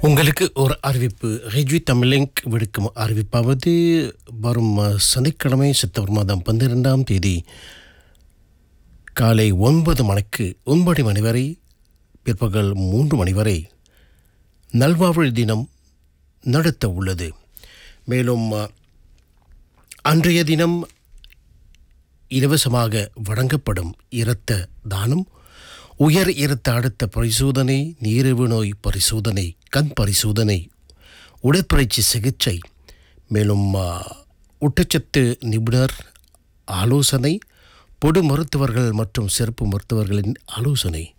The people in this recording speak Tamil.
உங்களுக்கு ஒரு அறிவிப்பு ரெஜி தமிழிங்க் விடுக்கும் அறிவிப்பாவது வரும் அஹ், சனிக்கிழமை செப்டம்பர் மாதம் பன்னிரெண்டாம் தேதி காலை ஒன்பது மணிக்கு ஒன்பது மணி வரை பிற்பகல் மூன்று மணி வரை நல்வாழ்வு தினம் நடத்த உள்ளது மேலும் அஹ், அன்றைய தினம் இலவசமாக வழங்கப்படும் இரத்த தானம் உயர் இரத்த அழுத்த பரிசோதனை நீரிழிவு நோய் பரிசோதனை கண் பரிசோதனை உடற்பயிற்சி சிகிச்சை மேலும் ஆ, ஊட்டச்சத்து நிபுணர் ஆலோசனை பொது மருத்துவர்கள் மற்றும் சிறப்பு மருத்துவர்களின் ஆலோசனை